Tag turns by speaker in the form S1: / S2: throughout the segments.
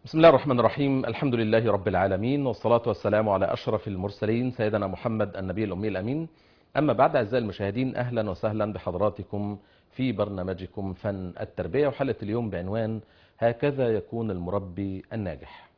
S1: بسم الله الرحمن الرحيم الحمد لله رب العالمين والصلاة والسلام على أشرف المرسلين سيدنا محمد النبي الأمي الأمين أما بعد أعزائي المشاهدين أهلا وسهلا بحضراتكم في برنامجكم فن التربية وحلقة اليوم بعنوان هكذا يكون المربي الناجح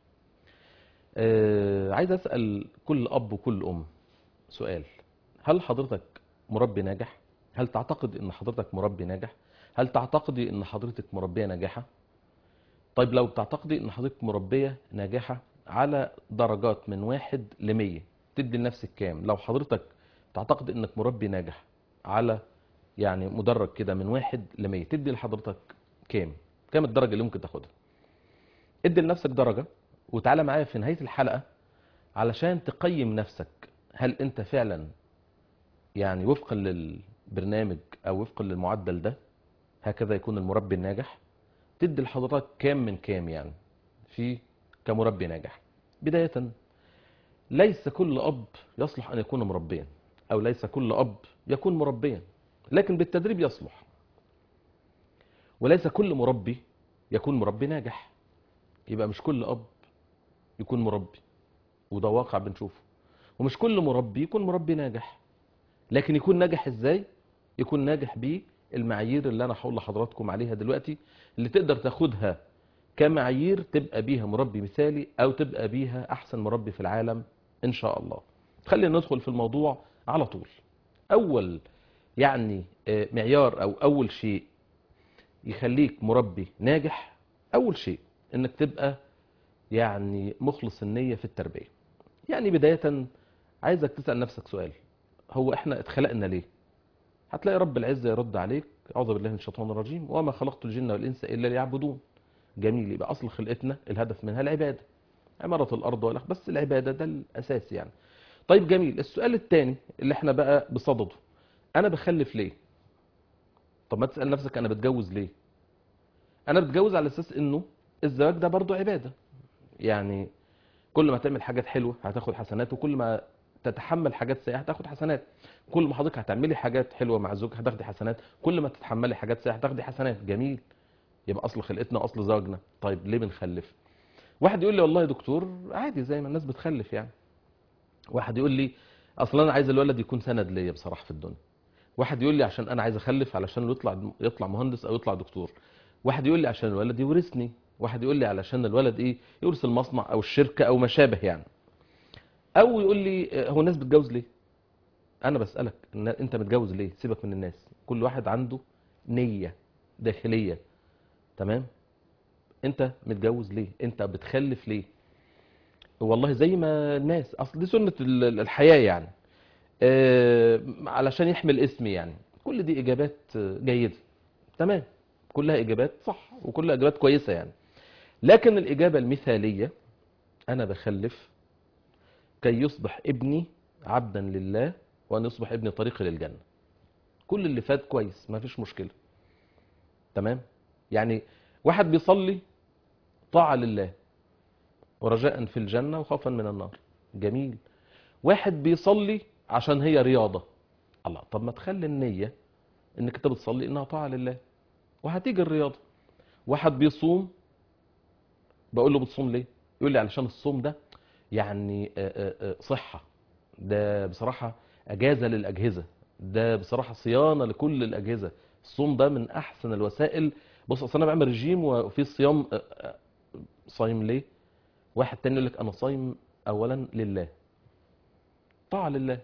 S1: آه عايز أسأل كل أب وكل أم سؤال هل حضرتك مربي ناجح؟ هل تعتقد أن حضرتك مربي ناجح؟ هل تعتقدي أن حضرتك مربية ناجحة؟ طيب لو بتعتقدي ان حضرتك مربية ناجحة على درجات من واحد لمية تدي لنفسك كام لو حضرتك تعتقد انك مربي ناجح على يعني مدرج كده من واحد لمية تدي لحضرتك كام كام الدرجة اللي ممكن تاخدها ادي لنفسك درجة وتعالى معايا في نهاية الحلقة علشان تقيم نفسك هل انت فعلا يعني وفقا للبرنامج او وفقا للمعدل ده هكذا يكون المربي الناجح تدي لحضرتك كام من كام يعني في كمربي ناجح بداية ليس كل أب يصلح أن يكون مربيا أو ليس كل أب يكون مربيا لكن بالتدريب يصلح وليس كل مربي يكون مربي ناجح يبقى مش كل أب يكون مربي وده واقع بنشوفه ومش كل مربي يكون مربي ناجح لكن يكون ناجح ازاي يكون ناجح بيه المعايير اللي انا هقول لحضراتكم عليها دلوقتي اللي تقدر تاخدها كمعايير تبقى بيها مربي مثالي او تبقى بيها احسن مربي في العالم ان شاء الله خلينا ندخل في الموضوع على طول اول يعني معيار او اول شيء يخليك مربي ناجح اول شيء انك تبقى يعني مخلص النية في التربية يعني بداية عايزك تسأل نفسك سؤال هو احنا اتخلقنا ليه هتلاقي رب العزة يرد عليك أعوذ بالله من الشيطان الرجيم وما خلقت الجن والإنس إلا ليعبدون جميل يبقى أصل خلقتنا الهدف منها العبادة عمارة الأرض والأخ بس العبادة ده الأساس يعني طيب جميل السؤال الثاني اللي احنا بقى بصدده أنا بخلف ليه طب ما تسأل نفسك أنا بتجوز ليه أنا بتجوز على أساس إنه الزواج ده برضو عبادة يعني كل ما تعمل حاجات حلوة هتاخد حسنات وكل ما تتحمل حاجات سيئة هتاخد حسنات كل ما حضرتك هتعملي حاجات حلوة مع زوجك هتاخدي حسنات كل ما تتحملي حاجات سيئة هتاخدي حسنات جميل يبقى اصل خلقتنا اصل زواجنا طيب ليه بنخلف واحد يقول لي والله يا دكتور عادي زي ما الناس بتخلف يعني واحد يقول لي اصل انا عايز الولد يكون سند ليا بصراحة في الدنيا واحد يقول لي عشان انا عايز اخلف علشان يطلع يطلع مهندس او يطلع دكتور واحد يقول لي عشان الولد يورثني واحد يقول لي علشان الولد ايه يورث المصنع او الشركة او ما شابه يعني او يقول لي هو الناس بتجوز ليه انا بسالك إن انت متجوز ليه سيبك من الناس كل واحد عنده نيه داخليه تمام انت متجوز ليه انت بتخلف ليه والله زي ما الناس اصل دي سنه الحياه يعني آه علشان يحمل اسمي يعني كل دي اجابات جيده تمام كلها اجابات صح وكلها اجابات كويسه يعني لكن الاجابه المثاليه انا بخلف كي يصبح ابني عبدا لله وأن يصبح ابني طريقي للجنة كل اللي فات كويس ما فيش مشكلة تمام يعني واحد بيصلي طاعة لله ورجاء في الجنة وخوفا من النار جميل واحد بيصلي عشان هي رياضة الله طب ما تخلي النية انك انت بتصلي انها طاعة لله وهتيجي الرياضة واحد بيصوم بقول له بتصوم ليه يقول لي علشان الصوم ده يعني صحة ده بصراحة أجازة للأجهزة ده بصراحة صيانة لكل الأجهزة الصوم ده من أحسن الوسائل بص أصل أنا بعمل رجيم وفي الصيام صايم ليه واحد تاني يقول لك أنا صايم أولا لله طاعة لله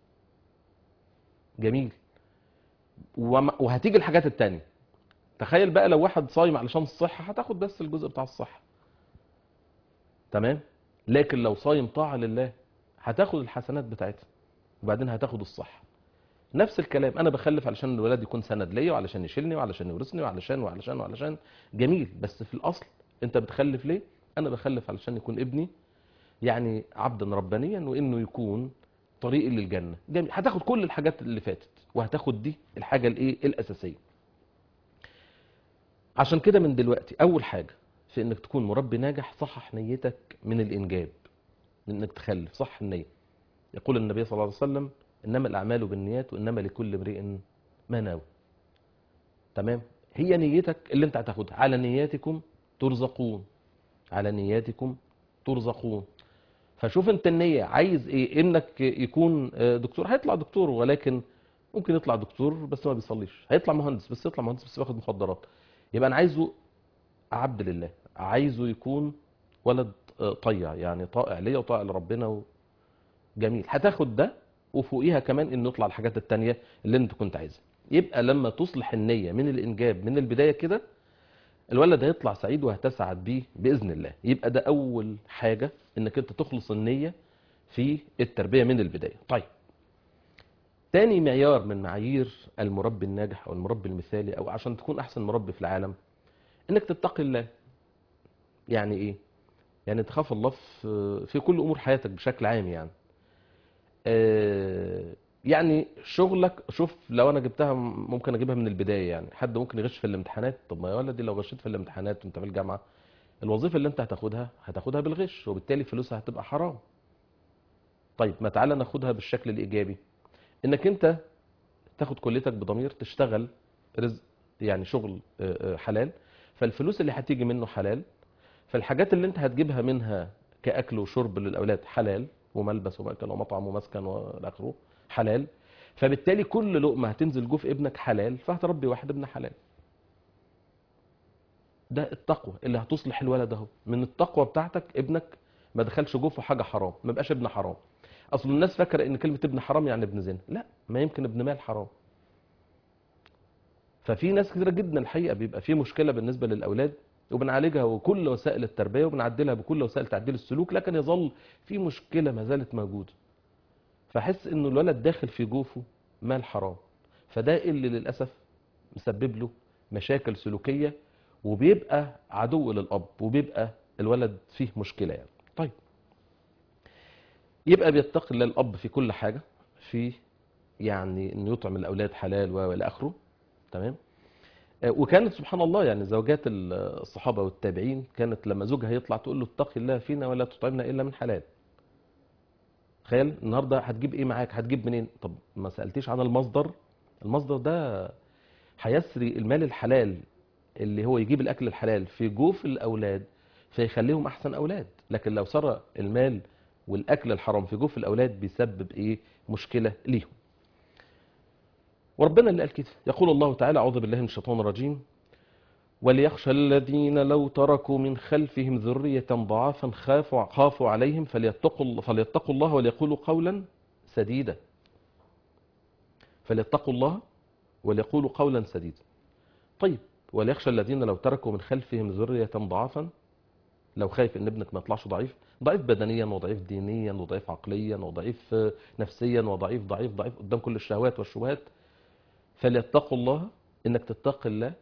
S1: جميل وهتيجي الحاجات التانية تخيل بقى لو واحد صايم علشان الصحة هتاخد بس الجزء بتاع الصحة تمام لكن لو صايم طاعة لله هتاخد الحسنات بتاعتها وبعدين هتاخد الصح نفس الكلام انا بخلف علشان الولد يكون سند ليا وعلشان يشيلني وعلشان يورثني وعلشان وعلشان وعلشان جميل بس في الاصل انت بتخلف ليه انا بخلف علشان يكون ابني يعني عبدا ربانيا وانه يكون طريقي للجنه جميل هتاخد كل الحاجات اللي فاتت وهتاخد دي الحاجه الايه الاساسيه عشان كده من دلوقتي اول حاجه في انك تكون مربي ناجح صحح نيتك من الانجاب من انك تخلف صح النيه يقول النبي صلى الله عليه وسلم انما الاعمال بالنيات وانما لكل امرئ ما نوى تمام هي نيتك اللي انت هتاخدها على نياتكم ترزقون على نياتكم ترزقون فشوف انت النية عايز ايه ابنك يكون آه، دكتور هيطلع دكتور ولكن ممكن يطلع دكتور بس ما بيصليش هيطلع مهندس بس يطلع مهندس بس بياخد مخدرات يبقى انا عايزه عبد لله عايزه يكون ولد آه، طيع يعني طائع ليا وطائع لربنا و... جميل هتاخد ده وفوقيها كمان انه يطلع الحاجات التانية اللي انت كنت عايزها يبقى لما تصلح النية من الانجاب من البداية كده الولد هيطلع سعيد وهتسعد بيه باذن الله يبقى ده اول حاجة انك انت تخلص النية في التربية من البداية طيب تاني معيار من معايير المربي الناجح او المربي المثالي او عشان تكون احسن مربي في العالم انك تتقي الله يعني ايه يعني تخاف الله في في كل امور حياتك بشكل عام يعني آه، يعني شغلك شوف لو انا جبتها ممكن اجيبها من البدايه يعني حد ممكن يغش في الامتحانات طب ما يا ولدي لو غشيت في الامتحانات وانت في الجامعه الوظيفه اللي انت هتاخدها هتاخدها بالغش وبالتالي فلوسها هتبقى حرام طيب ما تعالى ناخدها بالشكل الايجابي انك انت تاخد كليتك بضمير تشتغل رزق يعني شغل آه، آه، حلال فالفلوس اللي هتيجي منه حلال فالحاجات اللي انت هتجيبها منها كاكل وشرب للاولاد حلال وملبس ومأكل ومطعم ومسكن والى اخره حلال فبالتالي كل لقمه هتنزل جوف ابنك حلال فهتربي واحد ابن حلال ده التقوى اللي هتصلح الولد اهو من التقوى بتاعتك ابنك ما دخلش جوفه حاجه حرام ما بقاش ابن حرام اصل الناس فاكره ان كلمه ابن حرام يعني ابن زنا لا ما يمكن ابن مال حرام ففي ناس كتيره جدا الحقيقه بيبقى في مشكله بالنسبه للاولاد وبنعالجها وكل وسائل التربيه وبنعدلها بكل وسائل تعديل السلوك لكن يظل في مشكله ما زالت موجوده فحس انه الولد داخل في جوفه مال حرام فده اللي للاسف مسبب له مشاكل سلوكيه وبيبقى عدو للاب وبيبقى الولد فيه مشكله يعني طيب يبقى بيتقي الله الاب في كل حاجه في يعني انه يطعم الاولاد حلال والى اخره تمام آه، وكانت سبحان الله يعني زوجات الصحابه والتابعين كانت لما زوجها يطلع تقول له اتق الله فينا ولا تطعمنا الا من حلال تخيل النهارده هتجيب ايه معاك هتجيب منين طب ما سالتيش عن المصدر المصدر ده هيسري المال الحلال اللي هو يجيب الاكل الحلال في جوف الاولاد فيخليهم احسن اولاد لكن لو سرى المال والاكل الحرام في جوف الاولاد بيسبب ايه مشكله ليهم وربنا اللي قال كده يقول الله تعالى اعوذ بالله من الشيطان الرجيم وليخشى الذين لو تركوا من خلفهم ذرية ضعافا خافوا خافوا عليهم فليتقوا فليتقوا الله وليقولوا قولا سديدا فليتقوا الله وليقولوا قولا سديدا طيب وليخشى الذين لو تركوا من خلفهم ذرية ضعافا لو خايف ان ابنك ما يطلعش ضعيف ضعيف بدنيا وضعيف دينيا وضعيف عقليا وضعيف آه، نفسيا وضعيف ضعيف ضعيف قدام كل الشهوات والشبهات فليتقوا الله انك تتقي الله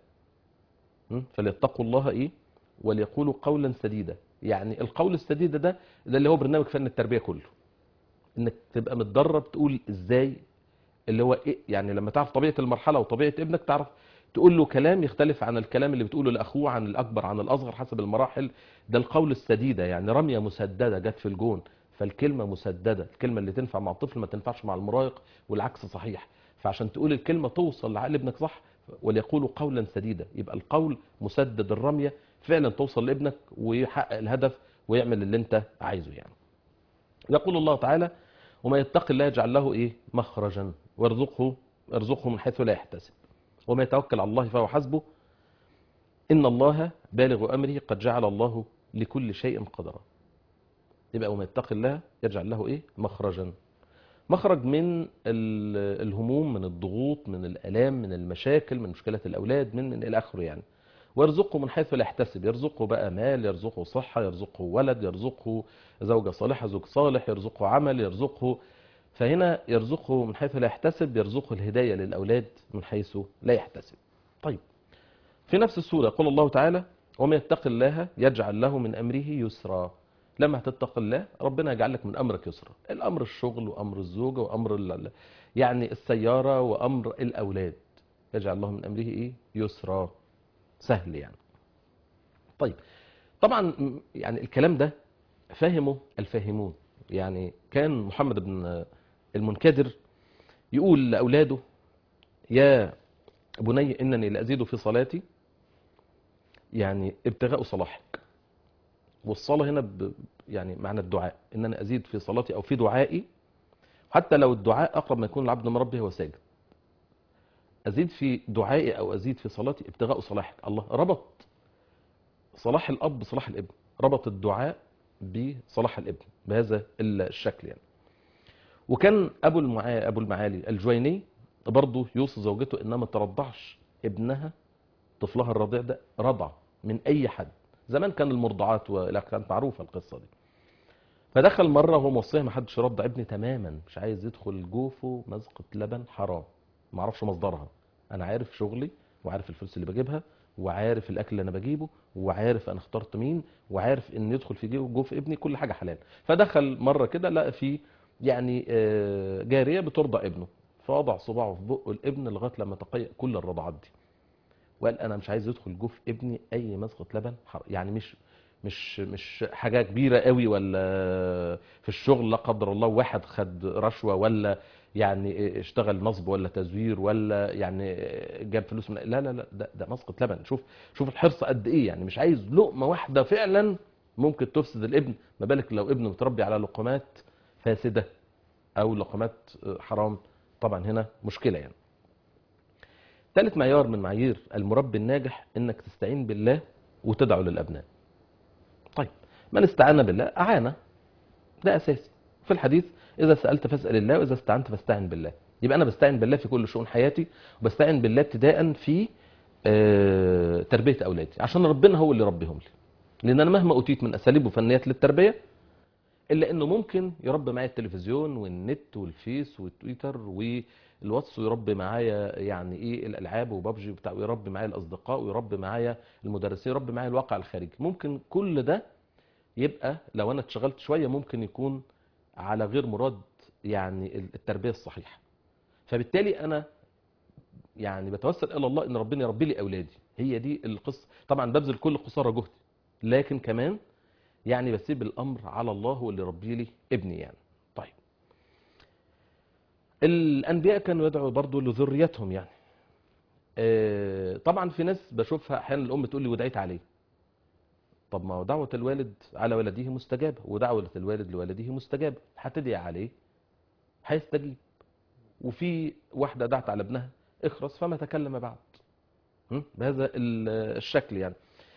S1: م? فليتقوا الله ايه وليقولوا قولا سديدا يعني القول السديد ده ده اللي هو برنامج فن التربيه كله انك تبقى متدرب تقول ازاي اللي هو ايه يعني لما تعرف طبيعه المرحله وطبيعه ابنك تعرف تقول له كلام يختلف عن الكلام اللي بتقوله لاخوه عن الاكبر عن الاصغر حسب المراحل ده القول السديده يعني رميه مسدده جت في الجون فالكلمه مسدده الكلمه اللي تنفع مع الطفل ما تنفعش مع المراهق والعكس صحيح فعشان تقول الكلمه توصل لعقل ابنك صح وليقولوا قولا سديدا يبقى القول مسدد الرميه فعلا توصل لابنك ويحقق الهدف ويعمل اللي انت عايزه يعني يقول الله تعالى وما يتقي الله يجعل له ايه مخرجا ويرزقه يرزقه من حيث لا يحتسب وما يتوكل على الله فهو حسبه ان الله بالغ امره قد جعل الله لكل شيء قدرا يبقى وما يتقي الله يجعل له ايه مخرجا مخرج من ال- الهموم من الضغوط من الالام من المشاكل من مشكلات الاولاد من من الى اخره يعني ويرزقه من حيث لا يحتسب يرزقه بقى مال يرزقه صحه يرزقه ولد يرزقه زوجه صالحه زوج صالح يرزقه عمل يرزقه فهنا يرزقه من حيث لا يحتسب يرزقه الهدايه للاولاد من حيث لا يحتسب طيب في نفس السوره يقول الله تعالى ومن يتق الله يجعل له من امره يسرا لما هتتق الله ربنا يجعل لك من امرك يسرا الامر الشغل وامر الزوجه وامر ال- يعني السياره وامر الاولاد يجعل الله من امره ايه يسرا سهل يعني طيب طبعا م- يعني الكلام ده فهمه الفاهمون يعني كان محمد بن المنكدر يقول لاولاده يا بني انني لازيد في صلاتي يعني ابتغاء صلاحك والصلاه هنا ب... يعني معنى الدعاء ان انا ازيد في صلاتي او في دعائي حتى لو الدعاء اقرب ما يكون العبد من ربه وهو ساجد ازيد في دعائي او ازيد في صلاتي ابتغاء صلاحك الله ربط صلاح الاب بصلاح الابن ربط الدعاء بصلاح الابن بهذا الشكل يعني وكان ابو المعا... ابو المعالي الجويني برضه يوصي زوجته انها ما ترضعش ابنها طفلها الرضيع ده رضع من اي حد زمان كان المرضعات ولا كانت معروفه القصه دي فدخل مره وهو موصيها ما حدش يرضع ابني تماما مش عايز يدخل جوفه مزقه لبن حرام ما اعرفش مصدرها انا عارف شغلي وعارف الفلوس اللي بجيبها وعارف الاكل اللي انا بجيبه وعارف انا اخترت مين وعارف ان يدخل في جيبه جوف ابني كل حاجه حلال فدخل مره كده لقى في يعني آه، جاريه بترضع ابنه فوضع صباعه في بقه الابن لغايه لما تقيأ كل الرضعات دي وقال انا مش عايز يدخل جوف ابني اي مسقه لبن حر... يعني مش مش مش حاجه كبيره قوي ولا في الشغل لا قدر الله واحد خد رشوه ولا يعني اشتغل نصب ولا تزوير ولا يعني جاب فلوس من لا لا لا ده, ده مسقه لبن شوف شوف الحرص قد ايه يعني مش عايز لقمه واحده فعلا ممكن تفسد الابن ما بالك لو ابنه متربي على لقمات فاسده او لقمات حرام طبعا هنا مشكله يعني ثالث معيار من معايير المربي الناجح انك تستعين بالله وتدعو للابناء طيب من استعان بالله اعانه ده اساسي في الحديث اذا سالت فاسال الله واذا استعنت فاستعن بالله يبقى انا بستعين بالله في كل شؤون حياتي وبستعين بالله ابتداء في آه، تربيه اولادي عشان ربنا هو اللي يربيهم لي لان انا مهما اوتيت من اساليب وفنيات للتربيه الا انه ممكن يربي معايا التلفزيون والنت والفيس والتويتر والواتس ويربي معايا يعني ايه الالعاب وبابجي وبتاع ويربي معايا الاصدقاء ويربي معايا المدرسين يربي معايا الواقع الخارجي ممكن كل ده يبقى لو انا اتشغلت شويه ممكن يكون على غير مراد يعني التربيه الصحيحه فبالتالي انا يعني بتوسل الى الله ان ربنا يربي لي اولادي هي دي القصه طبعا ببذل كل قصارى جهدي لكن كمان يعني بسيب الامر على الله هو اللي يربي لي ابني يعني طيب الانبياء كانوا يدعوا برضه لذريتهم يعني آه، طبعا في ناس بشوفها احيانا الام تقول لي ودعيت عليه طب ما هو دعوة الوالد على ولده مستجابة ودعوة الوالد لولده مستجابة هتدعي عليه هيستجيب وفي واحدة دعت على ابنها اخرس فما تكلم بعد م? بهذا ال- الشكل يعني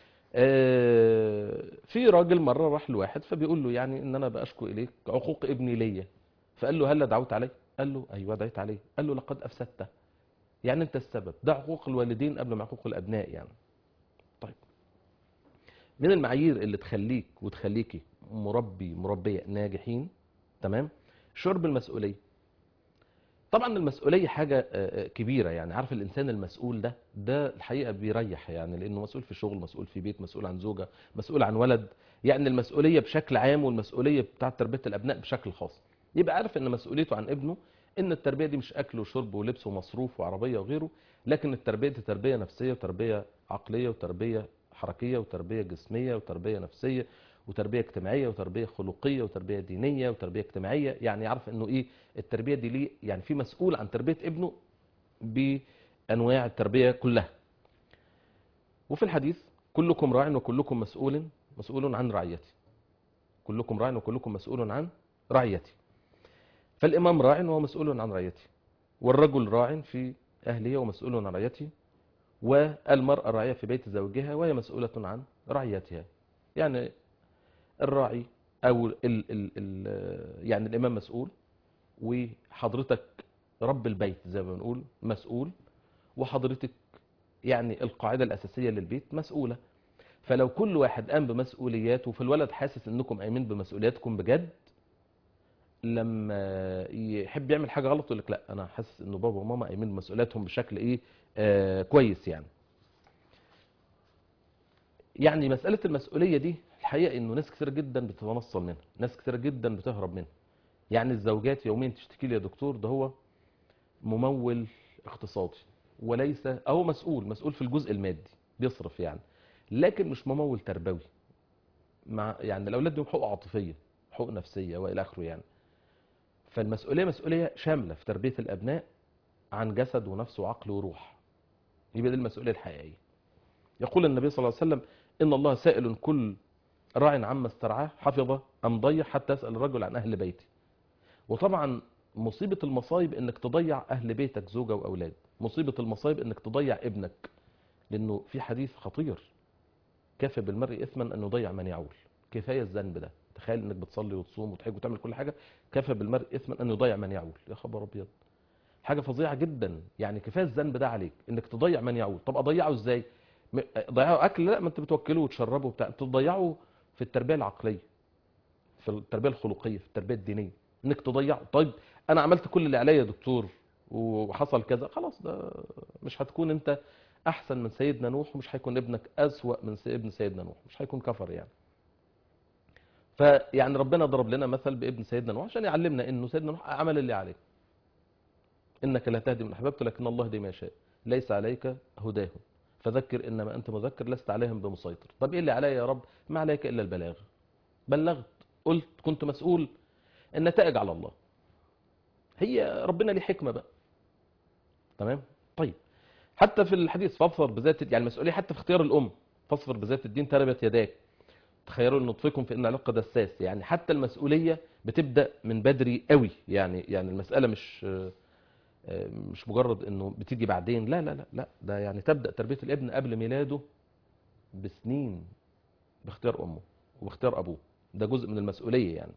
S1: آه، في راجل مرة راح لواحد فبيقول له يعني ان انا بأشكو اليك عقوق ابني ليا فقال له هل دعوت عليه قال له ايوه دعيت عليه قال له لقد افسدته يعني انت السبب ده عقوق الوالدين قبل ما عقوق الابناء يعني طيب من المعايير اللي تخليك وتخليكي مربي مربية ناجحين تمام شرب المسؤولية طبعا المسؤولية حاجة آه، آه، كبيرة يعني عارف الإنسان المسؤول ده ده الحقيقة بيريح يعني لأنه مسؤول في شغل مسؤول في بيت مسؤول عن زوجة مسؤول عن ولد يعني المسؤولية بشكل عام والمسؤولية بتاعة تربية الأبناء بشكل خاص يبقى عارف إن مسؤوليته عن ابنه إن التربية دي مش أكل وشرب ولبس ومصروف وعربية وغيره لكن التربية دي تربية نفسية وتربية عقلية وتربية حركية وتربية جسمية وتربية نفسية وتربية اجتماعية وتربية خلقية وتربية دينية وتربية اجتماعية يعني يعرف انه ايه التربية دي ليه يعني في مسؤول عن تربية ابنه بانواع التربية كلها وفي الحديث كلكم راع وكلكم مسؤول مسؤول عن رعيته كلكم راع وكلكم مسؤول عن رعيته فالامام راع وهو مسؤول عن رعيته والرجل راع في اهله ومسؤول عن رعيته والمرأة راعية في بيت زوجها وهي مسؤولة عن رعيتها يعني الراعي أو ال ال ال يعني الإمام مسؤول وحضرتك رب البيت زي ما بنقول مسؤول وحضرتك يعني القاعدة الأساسية للبيت مسؤولة فلو كل واحد قام بمسؤولياته فالولد حاسس انكم قايمين بمسؤولياتكم بجد لما يحب يعمل حاجه غلط يقول لك لا انا حاسس انه بابا وماما قايمين بمسؤولياتهم بشكل ايه آه كويس يعني يعني مساله المسؤوليه دي الحقيقه انه ناس كتير جدا بتتنصل منها ناس كتير جدا بتهرب منها يعني الزوجات يوميا تشتكي لي يا دكتور ده هو ممول اقتصادي وليس او مسؤول مسؤول في الجزء المادي بيصرف يعني لكن مش ممول تربوي مع يعني الاولاد لهم حقوق عاطفيه حقوق نفسيه والى اخره يعني فالمسؤوليه مسؤوليه شامله في تربيه الابناء عن جسد ونفس وعقل وروح يبقى دي المسؤوليه الحقيقيه يقول النبي صلى الله عليه وسلم ان الله سائل كل راع عما استرعاه حفظه ام ضيع حتى يسال الرجل عن اهل بيته وطبعا مصيبه المصايب انك تضيع اهل بيتك زوجه واولاد مصيبه المصايب انك تضيع ابنك لانه في حديث خطير كفى بالمرء اثما ان يضيع من يعول كفايه الذنب ده تخيل انك بتصلي وتصوم وتحج وتعمل كل حاجه كفى بالمرء اثما ان يضيع من يعول يا خبر ابيض حاجه فظيعه جدا يعني كفايه الذنب ده عليك انك تضيع من يعول طب اضيعه ازاي م- ضيعه اكل لا ما انت بتوكله وتشربه وبتاع انت تضيعه في التربيه العقليه في التربيه الخلقيه في التربيه الدينيه انك تضيعه طيب انا عملت كل اللي عليا يا دكتور وحصل كذا خلاص ده مش هتكون انت احسن من سيدنا نوح ومش هيكون ابنك اسوأ من سي- ابن سيدنا نوح مش هيكون كفر يعني فيعني ربنا ضرب لنا مثل بابن سيدنا نوح عشان يعلمنا انه سيدنا نوح عمل اللي عليه انك لا تهدي من احببت لكن الله يهدي من يشاء ليس عليك هداهم فذكر انما انت مذكر لست عليهم بمسيطر طب ايه اللي عليا يا رب ما عليك الا البلاغ بلغت قلت كنت مسؤول النتائج على الله هي ربنا ليه حكمه بقى تمام طيب حتى في الحديث فاظفر بذات يعني المسؤوليه حتى في اختيار الام فاظفر بذات الدين تربت يداك تخيلوا ان نطفكم في ان علاقه دساس يعني حتى المسؤوليه بتبدا من بدري قوي يعني يعني المساله مش آه، مش مجرد انه بتيجي بعدين لا لا لا لا ده يعني تبدا تربيه الابن قبل ميلاده بسنين باختيار امه وباختيار ابوه ده جزء من المسؤوليه يعني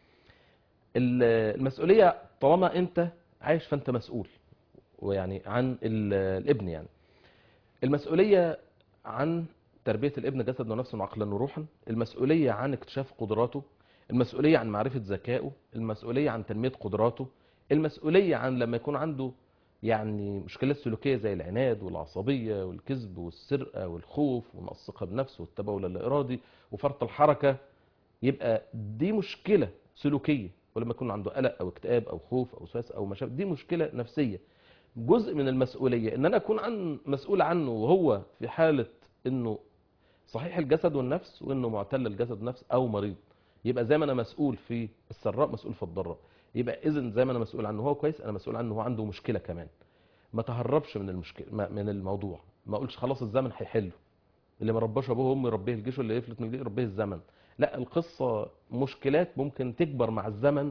S1: ال- المسؤوليه طالما انت عايش فانت مسؤول ويعني عن ال- الابن يعني المسؤوليه عن تربيه الابن جسدا ونفسا وعقلا وروحا المسؤوليه عن اكتشاف قدراته المسؤوليه عن معرفه ذكائه المسؤوليه عن تنميه قدراته المسؤوليه عن لما يكون عنده يعني مشكلات سلوكيه زي العناد والعصبيه والكذب والسرقه والخوف ونقص الثقه بنفسه والتبول اللا ارادي وفرط الحركه يبقى دي مشكله سلوكيه ولما يكون عنده قلق او اكتئاب او خوف او وسواس او مشاكل دي مشكله نفسيه جزء من المسؤوليه ان انا اكون عن مسؤول عنه وهو في حاله انه صحيح الجسد والنفس وانه معتل الجسد والنفس او مريض يبقى زي ما انا مسؤول في السراء مسؤول في الضراء يبقى اذا زي ما انا مسؤول عنه هو كويس انا مسؤول عنه هو عنده مشكله كمان ما تهربش من المشكله ما- من الموضوع ما اقولش خلاص الزمن هيحله اللي ما رباش ابوه وامه يربيه الجيش واللي يفلت من الجيش يربيه الزمن لا القصه مشكلات ممكن تكبر مع الزمن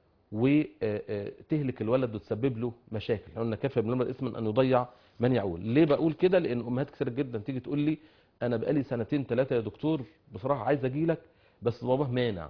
S1: وتهلك الولد وتسبب له مشاكل احنا قلنا كفى بالمرء اثما ان يضيع من يعول ليه بقول كده لان امهات كتير جدا تيجي تقول لي انا بقالي سنتين ثلاثه يا دكتور بصراحه عايز اجي لك بس باباه مانع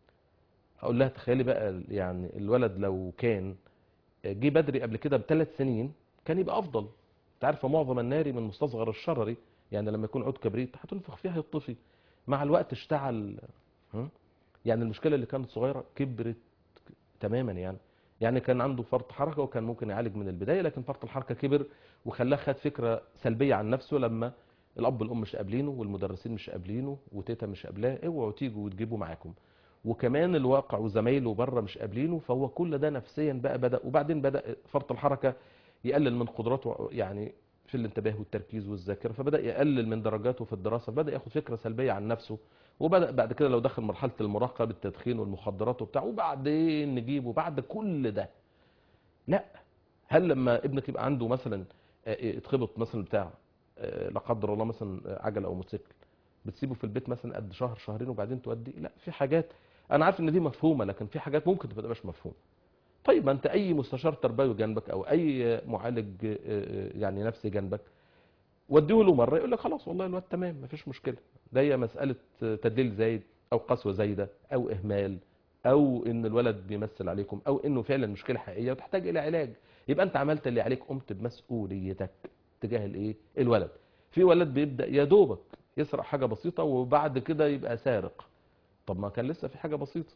S1: اقول لها تخيلي بقى يعني الولد لو كان جه بدري قبل كده بثلاث سنين كان يبقى افضل انت عارفه معظم النار من مستصغر الشرري يعني لما يكون عود كبريت هتنفخ فيها يطفي مع الوقت اشتعل ها؟ يعني المشكله اللي كانت صغيره كبرت تماما يعني يعني كان عنده فرط حركه وكان ممكن يعالج من البدايه لكن فرط الحركه كبر وخلاه خد فكره سلبيه عن نفسه لما الاب والام مش قابلينه والمدرسين مش قابلينه وتيتا مش قابلاه اوعوا تيجوا وتجيبوا معاكم وكمان الواقع وزمايله بره مش قابلينه فهو كل ده نفسيا بقى بدا وبعدين بدا فرط الحركه يقلل من قدراته يعني في الانتباه والتركيز والذاكره فبدا يقلل من درجاته في الدراسه فبدا ياخد فكره سلبيه عن نفسه وبدا بعد كده لو دخل مرحله المراهقه بالتدخين والمخدرات وبتاع وبعدين نجيبه بعد كل ده لا هل لما ابنك يبقى عنده مثلا آه، يتخبط مثلا بتاع آه، لا قدر الله مثلا عجله او موتوسيكل بتسيبه في البيت مثلا قد شهر شهرين وبعدين توديه لا في حاجات انا عارف ان دي مفهومه لكن في حاجات ممكن تبقى مش مفهومه طيب ما انت اي مستشار تربوي جنبك او اي معالج آه، آه، يعني نفسي جنبك وديه له مره يقول لك خلاص والله الواد تمام مفيش مشكله ده هي مساله تدليل زايد او قسوه زايده او اهمال او ان الولد بيمثل عليكم او انه فعلا مشكله حقيقيه وتحتاج الى علاج يبقى انت عملت اللي عليك قمت بمسؤوليتك تجاه الايه الولد في ولد بيبدا يا دوبك يسرق حاجه بسيطه وبعد كده يبقى سارق طب ما كان لسه في حاجه بسيطه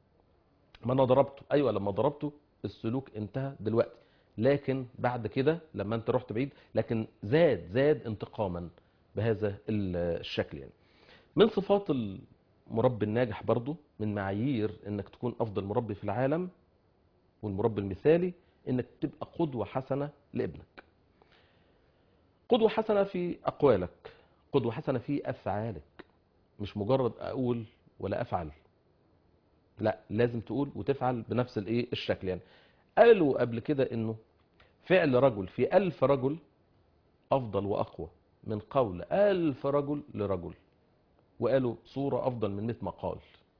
S1: ما انا ضربته ايوه لما ضربته السلوك انتهى دلوقتي لكن بعد كده لما انت رحت بعيد لكن زاد زاد انتقاما بهذا ال- الشكل يعني من صفات المربي الناجح برضو من معايير انك تكون افضل مربي في العالم والمربي المثالي انك تبقى قدوة حسنة لابنك قدوة حسنة في اقوالك قدوة حسنة في افعالك مش مجرد اقول ولا افعل لا لازم تقول وتفعل بنفس الايه الشكل يعني قالوا قبل كده انه فعل رجل في ألف رجل أفضل وأقوى من قول ألف رجل لرجل وقالوا صورة أفضل من 100 مقال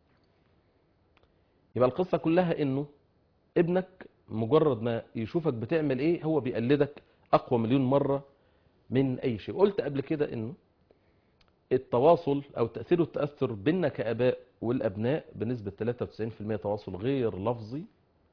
S1: يبقى القصة كلها إنه ابنك مجرد ما يشوفك بتعمل إيه هو بيقلدك أقوى مليون مرة من أي شيء قلت قبل كده إنه التواصل أو تأثير والتأثر بيننا كآباء والأبناء بنسبة 93% تواصل غير لفظي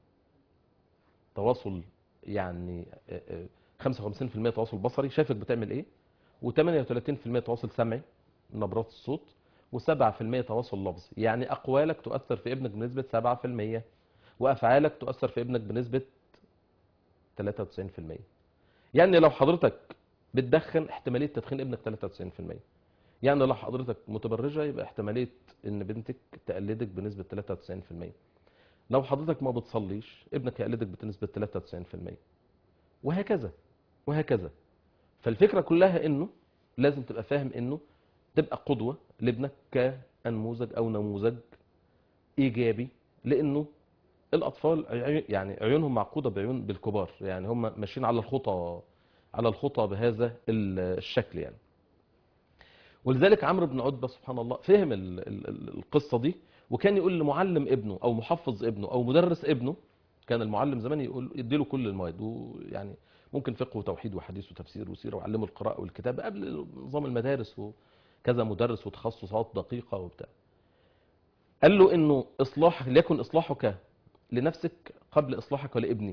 S1: تواصل يعني آه، آه، 55% تواصل بصري شايفك بتعمل ايه و38% تواصل سمعي نبرات الصوت و7% تواصل لفظي يعني اقوالك تؤثر في ابنك بنسبة 7% وافعالك تؤثر في ابنك بنسبة 93% يعني لو حضرتك بتدخن احتمالية تدخين ابنك 93% يعني لو حضرتك متبرجة يبقى احتمالية ان بنتك تقلدك بنسبة 93% لو حضرتك ما بتصليش ابنك هيقلدك بنسبة 93% وهكذا وهكذا فالفكرة كلها انه لازم تبقى فاهم انه تبقى قدوة لابنك كنموذج او نموذج ايجابي لانه الاطفال عي- يعني عيونهم معقودة بعيون بالكبار يعني هم ماشيين على الخطى على الخطى بهذا ال- الشكل يعني ولذلك عمرو بن عتبة سبحان الله فهم ال- ال- ال- القصة دي وكان يقول لمعلم ابنه او محفظ ابنه او مدرس ابنه كان المعلم زمان يقول يديله كل المواد ويعني ممكن فقه وتوحيد وحديث وتفسير وسيره وعلمه القراءه والكتابه قبل نظام المدارس وكذا مدرس وتخصصات دقيقه وبتاع قال له انه اصلاح ليكن اصلاحك لنفسك قبل اصلاحك لابني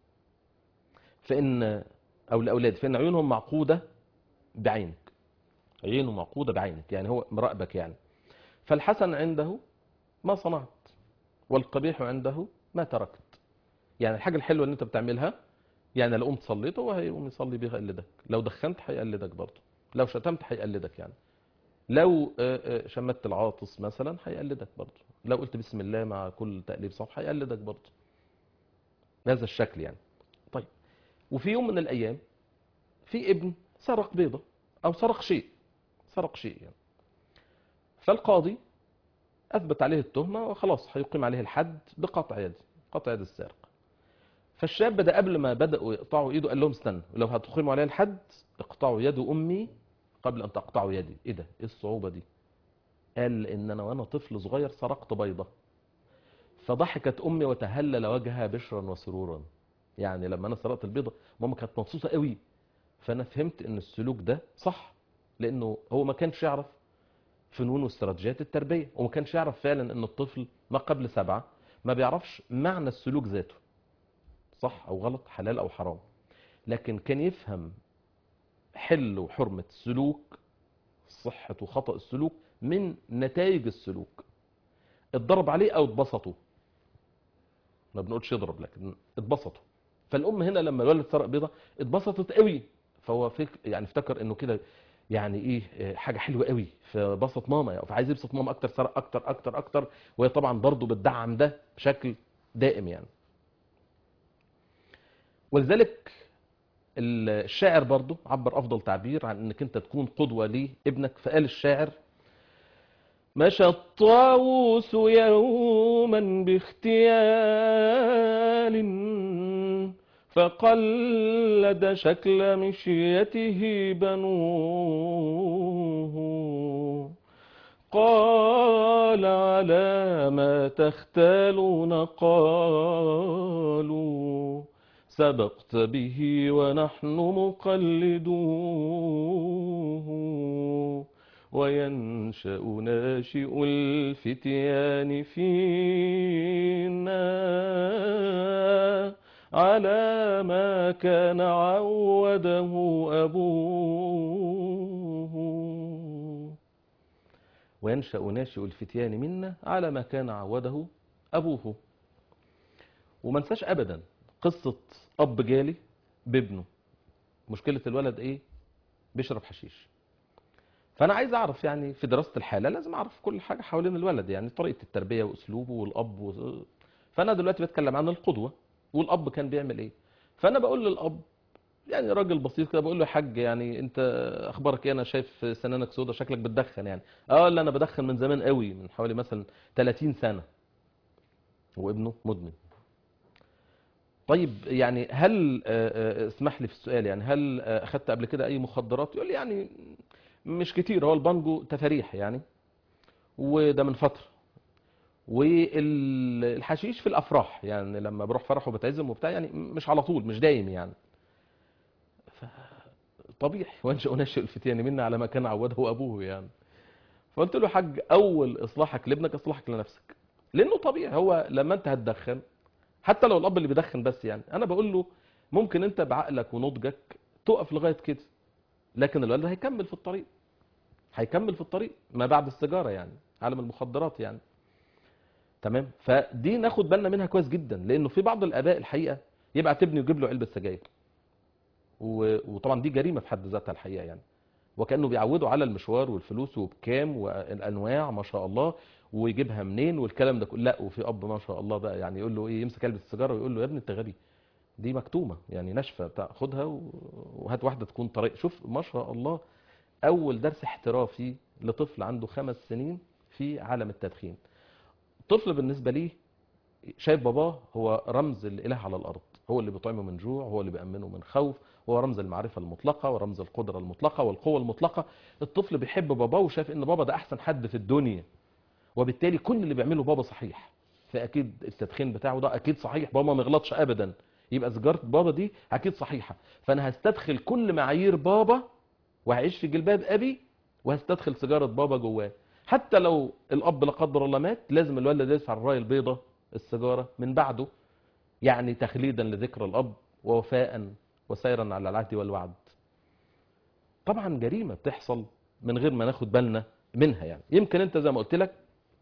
S1: فان او لاولادي فان عيونهم معقوده بعينك عينه معقوده بعينك يعني هو مراقبك يعني فالحسن عنده ما صنعت والقبيح عنده ما تركت يعني الحاجه الحلوه اللي انت بتعملها يعني لو قمت صليت هو هيقوم يصلي بيقلدك لو دخنت هيقلدك برضه لو شتمت هيقلدك يعني لو آه، آه، شمت العاطس مثلا هيقلدك برضه لو قلت بسم الله مع كل تقليب صف هيقلدك برضه بهذا الشكل يعني طيب وفي يوم من الايام في ابن سرق بيضه او سرق شيء سرق شيء يعني فالقاضي اثبت عليه التهمه وخلاص هيقيم عليه الحد بقطع يد قطع يد السارق فالشاب ده قبل ما بداوا يقطعوا ايده قال لهم استنى لو هتقيموا عليه الحد اقطعوا يد امي قبل ان تقطعوا يدي ايه ده ايه الصعوبه دي قال ان انا وانا طفل صغير سرقت بيضه فضحكت امي وتهلل وجهها بشرا وسرورا يعني لما انا سرقت البيضه ماما كانت مبسوطه قوي فانا فهمت ان السلوك ده صح لانه هو ما كانش يعرف فنون واستراتيجيات التربيه وما كانش يعرف فعلا ان الطفل ما قبل سبعه ما بيعرفش معنى السلوك ذاته صح او غلط حلال او حرام لكن كان يفهم حل وحرمه السلوك صحه وخطا السلوك من نتائج السلوك اتضرب عليه او اتبسطوا ما بنقولش يضرب لكن اتبسطوا فالام هنا لما الولد سرق بيضه اتبسطت قوي فهو فك يعني افتكر انه كده يعني ايه آه، حاجه حلوه قوي فبسط ماما يعني فعايز يبسط ماما اكتر سرق اكتر اكتر اكتر وهي طبعا برضه بتدعم ده بشكل دائم يعني ولذلك الشاعر برضه عبر افضل تعبير عن انك انت تكون قدوه لابنك فقال الشاعر مشى الطاووس يوما باختيال فقلد شكل مشيته بنوه قال على ما تختالون قالوا سبقت به ونحن مقلدوه وينشأ ناشئ الفتيان فينا على ما كان عوده أبوه وينشأ ناشئ الفتيان منا على ما كان عوده أبوه وما انساش أبدا قصة أب جالي بابنه مشكلة الولد إيه بيشرب حشيش فانا عايز اعرف يعني في دراسه الحاله لازم اعرف كل حاجه حوالين الولد يعني طريقه التربيه واسلوبه والاب و... فانا دلوقتي بتكلم عن القدوه والاب كان بيعمل ايه فانا بقول للاب يعني راجل بسيط كده بقول له يا حاج يعني انت اخبارك ايه انا شايف سنانك سودا شكلك بتدخن يعني اه لا انا بدخن من زمان قوي من حوالي مثلا 30 سنه وابنه مدمن طيب يعني هل آه، آه، اسمح لي في السؤال يعني هل آه، اخدت قبل كده اي مخدرات يقول لي يعني مش كتير هو البانجو تفاريح يعني وده من فتره والحشيش في الافراح يعني لما بروح فرح وبتعزم وبتاع يعني مش على طول مش دايم يعني طبيعي وانشا انشئ الفتيان منا على ما كان عوده ابوه يعني فقلت له يا حاج اول اصلاحك لابنك اصلاحك لنفسك لانه طبيعي هو لما انت هتدخن حتى لو الاب اللي بيدخن بس يعني انا بقول له ممكن انت بعقلك ونضجك تقف لغايه كده لكن الولد هيكمل في الطريق هيكمل في الطريق ما بعد السيجاره يعني عالم المخدرات يعني تمام فدي ناخد بالنا منها كويس جدا لانه في بعض الاباء الحقيقه يبعت ابنه يجيب له علبه سجاير و- وطبعا دي جريمه في حد ذاتها الحقيقه يعني وكانه بيعوده على المشوار والفلوس وبكام والانواع ما شاء الله ويجيبها منين والكلام ده كله لا وفي اب ما شاء الله بقى يعني يقول له ايه يمسك علبه السيجاره ويقول له يا ابني انت غبي دي مكتومه يعني ناشفه بتاع خدها و- وهات واحده تكون طريق شوف ما شاء الله اول درس احترافي لطفل عنده خمس سنين في عالم التدخين الطفل بالنسبه ليه شايف باباه هو رمز الاله على الارض هو اللي بيطعمه من جوع هو اللي بيأمنه من خوف هو رمز المعرفة المطلقة ورمز القدرة المطلقة والقوة المطلقة الطفل بيحب باباه وشايف ان بابا ده احسن حد في الدنيا وبالتالي كل اللي بيعمله بابا صحيح فاكيد التدخين بتاعه ده اكيد صحيح بابا ما يغلطش ابدا يبقى سيجاره بابا دي اكيد صحيحه فانا هستدخل كل معايير بابا وهعيش في جلباب ابي وهستدخل سيجاره بابا جواه حتى لو الاب لا قدر الله مات لازم الولد يدفع الرايه البيضاء السيجاره من بعده يعني تخليدا لذكر الاب ووفاء وسيرا على العهد والوعد طبعا جريمه بتحصل من غير ما ناخد بالنا منها يعني يمكن انت زي ما قلت لك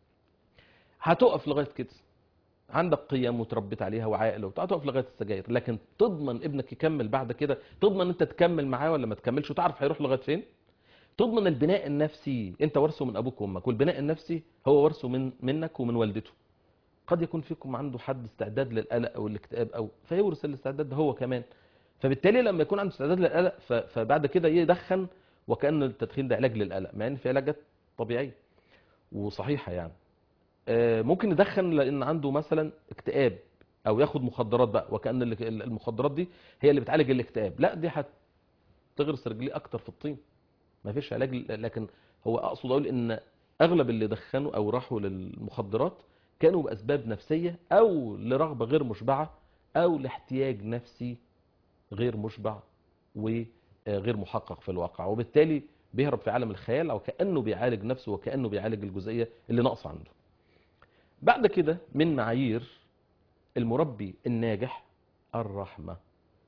S1: هتقف لغايه كده عندك قيم وتربيت عليها وعاقل وبتاع تقف لغايه السجاير لكن تضمن ابنك يكمل بعد كده تضمن انت تكمل معاه ولا ما تكملش وتعرف هيروح لغايه فين تضمن البناء النفسي انت ورثه من ابوك وامك والبناء النفسي هو ورثه من منك ومن والدته قد يكون فيكم عنده حد استعداد للقلق او الاكتئاب او فيورث الاستعداد ده هو كمان فبالتالي لما يكون عنده استعداد للقلق ف- فبعد كده يدخن وكأن التدخين ده علاج للقلق مع ان في علاجات طبيعيه وصحيحه يعني آه، ممكن يدخن لان عنده مثلا اكتئاب او ياخد مخدرات بقى وكأن ال- المخدرات دي هي اللي بتعالج الاكتئاب لا دي هتغرس رجليه اكتر في الطين ما فيش علاج ل- لكن هو اقصد اقول ان اغلب اللي دخنوا او راحوا للمخدرات كانوا باسباب نفسيه او لرغبه غير مشبعه او لاحتياج نفسي غير مشبع وغير محقق في الواقع وبالتالي بيهرب في عالم الخيال او كانه بيعالج نفسه وكانه بيعالج الجزئيه اللي ناقصه عنده بعد كده من معايير المربي الناجح الرحمه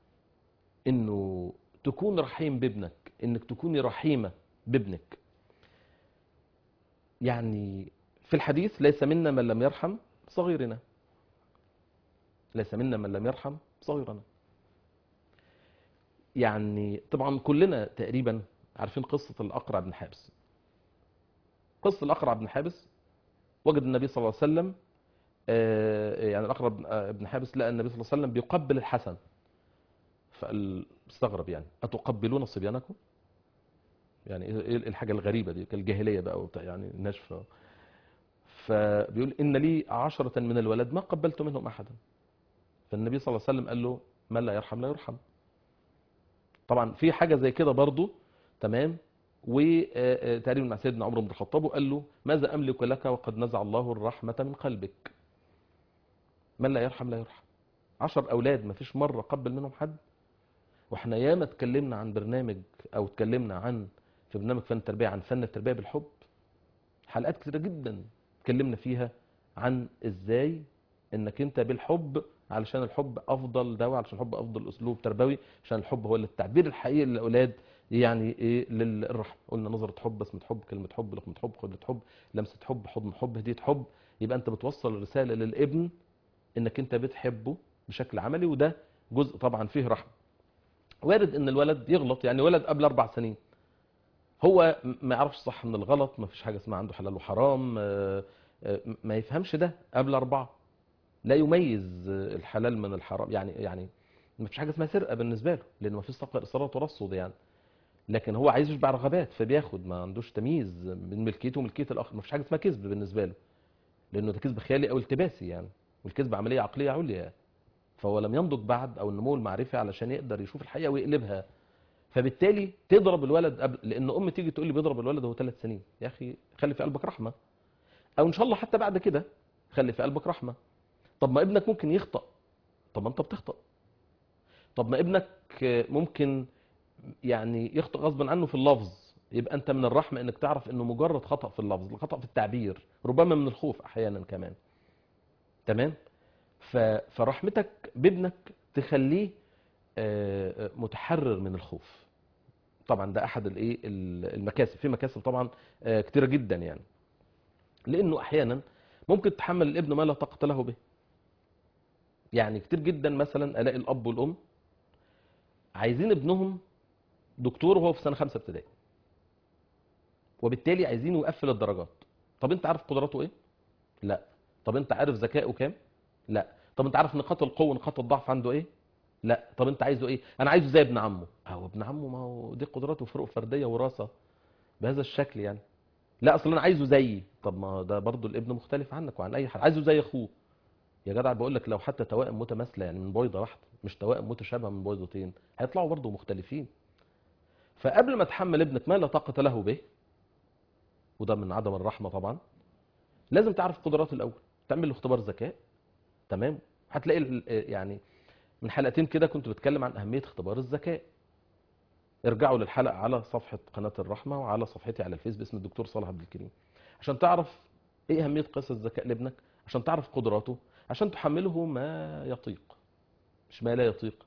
S1: انه تكون رحيم بابنك انك تكوني رحيمه بابنك يعني في الحديث ليس منا من لم يرحم صغيرنا ليس منا من لم يرحم صغيرنا يعني طبعا كلنا تقريبا عارفين قصة الأقرع بن حابس قصة الأقرع بن حابس وجد النبي صلى الله عليه وسلم آه، يعني الأقرع بن- آه، بن حابس لقى النبي صلى الله عليه وسلم بيقبل الحسن فقال استغرب يعني أتقبلون صبيانكم يعني ايه إيه الحاجة الغريبة دي كالجاهلية بقى وبتاع يعني ناشفة فبيقول إن لي عشرة من الولد ما قبلت منهم أحدا فالنبي صلى الله عليه وسلم قال له من لا يرحم لا يرحم طبعا في حاجه زي كده برضو تمام وتقريبا مع سيدنا عمر بن الخطاب وقال له ماذا املك لك وقد نزع الله الرحمه من قلبك من لا يرحم لا يرحم عشر اولاد ما فيش مره قبل منهم حد واحنا ياما اتكلمنا عن برنامج او اتكلمنا عن في برنامج فن التربيه عن فن التربيه بالحب حلقات كتيره جدا اتكلمنا فيها عن ازاي انك انت بالحب علشان الحب افضل دواء علشان الحب افضل اسلوب تربوي عشان الحب هو اللي التعبير الحقيقي للاولاد يعني ايه للرحم قلنا نظره حب بسمه حب كلمه حب لقمه حب قبله حب لمسه حب حضن حب هديه حب يبقى انت بتوصل رساله للابن انك انت بتحبه بشكل عملي وده جزء طبعا فيه رحمه وارد ان الولد يغلط يعني ولد قبل اربع سنين هو م- ما يعرفش صح من الغلط ما فيش حاجه اسمها عنده حلال وحرام آه، آه، ما يفهمش ده قبل اربعه لا يميز الحلال من الحرام يعني يعني ما فيش حاجه اسمها سرقه بالنسبه له لان ما فيش سقر اصرار ورصد يعني لكن هو عايز يشبع رغبات فبياخد ما عندوش تمييز بين ملكيته وملكيه الاخر ما فيش حاجه اسمها كذب بالنسبه له لانه ده كذب خيالي او التباسي يعني والكذب عمليه عقليه عليا فهو لم ينضج بعد او النمو المعرفي علشان يقدر يشوف الحقيقه ويقلبها فبالتالي تضرب الولد قبل لان ام تيجي تقول لي بيضرب الولد وهو ثلاث سنين يا اخي خلي في قلبك رحمه او ان شاء الله حتى بعد كده خلي في قلبك رحمه طب ما ابنك ممكن يخطأ طب ما انت بتخطأ طب ما ابنك ممكن يعني يخطئ غصبا عنه في اللفظ يبقى انت من الرحمه انك تعرف انه مجرد خطأ في اللفظ خطأ في التعبير ربما من الخوف احيانا كمان تمام ف- فرحمتك بابنك تخليه آه، آه، متحرر من الخوف طبعا ده احد الايه ال- المكاسب في مكاسب طبعا آه، كتيره جدا يعني لانه احيانا ممكن تحمل الابن ما لا طاقه له به يعني كتير جدا مثلا الاقي الاب والام عايزين ابنهم دكتور وهو في سنه خمسه ابتدائي وبالتالي عايزينه يقفل الدرجات طب انت عارف قدراته ايه لا طب انت عارف ذكائه كام لا طب انت عارف نقاط القوه ونقاط الضعف عنده ايه لا طب انت عايزه ايه انا عايزه زي ابن عمه هو ابن عمه ما هو دي قدراته فروق فرديه وراثه بهذا الشكل يعني لا اصلا انا عايزه زيي طب ما ده برضو الابن مختلف عنك وعن اي حد عايزه زي اخوه يا جدع بقول لك لو حتى توائم متماثله يعني من بيضه واحده مش توائم متشابهه من بيضتين هيطلعوا برضو مختلفين فقبل ما تحمل ابنك ما لا طاقه له به وده من عدم الرحمه طبعا لازم تعرف قدراته الاول تعمل له اختبار ذكاء تمام هتلاقي ال- يعني من حلقتين كده كنت بتكلم عن اهميه اختبار الذكاء ارجعوا للحلقه على صفحه قناه الرحمه وعلى صفحتي على الفيس باسم الدكتور صالح عبد الكريم عشان تعرف ايه اهميه قياس الذكاء لابنك عشان تعرف قدراته عشان تحمله ما يطيق مش ما لا يطيق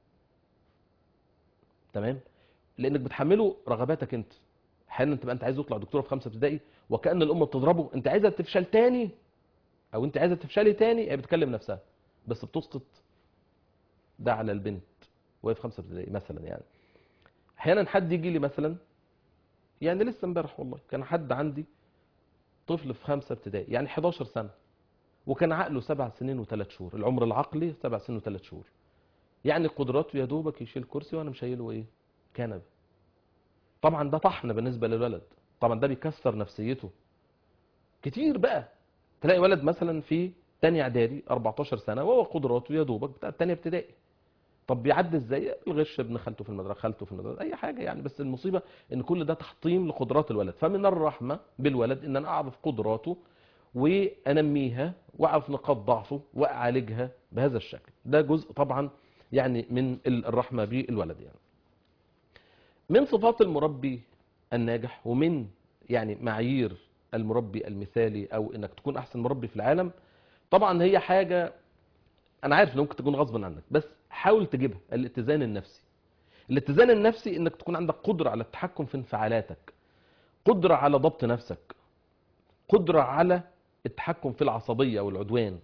S1: تمام لانك بتحمله رغباتك انت احيانا تبقى انت عايز يطلع دكتور في خمسه ابتدائي وكان الام بتضربه انت عايزه تفشل تاني او انت عايزه تفشلي تاني هي بتكلم نفسها بس بتسقط ده على البنت وهي في خمسه ابتدائي مثلا يعني احيانا حد يجي لي مثلا يعني لسه امبارح والله كان حد عندي طفل في خمسه ابتدائي يعني 11 سنه وكان عقله سبع سنين وثلاث شهور العمر العقلي سبع سنين وثلاث شهور يعني قدراته يا دوبك يشيل كرسي وانا مشيله ايه كنبه طبعا ده طحن بالنسبه للولد طبعا ده بيكسر نفسيته كتير بقى تلاقي ولد مثلا في تاني اعدادي 14 سنه وهو قدراته يا دوبك بتاع تانية ابتدائي طب بيعدي ازاي الغش ابن خالته في المدرسه خالته في المدرسه اي حاجه يعني بس المصيبه ان كل ده تحطيم لقدرات الولد فمن الرحمه بالولد ان انا اعرف قدراته وانميها واعرف نقاط ضعفه واعالجها بهذا الشكل ده جزء طبعا يعني من الرحمه بالولد يعني من صفات المربي الناجح ومن يعني معايير المربي المثالي او انك تكون احسن مربي في العالم طبعا هي حاجه انا عارف ان ممكن تكون غصبا عنك بس حاول تجيبها الاتزان النفسي الاتزان النفسي انك تكون عندك قدره على التحكم في انفعالاتك قدره على ضبط نفسك قدره على التحكم في العصبيه والعدوان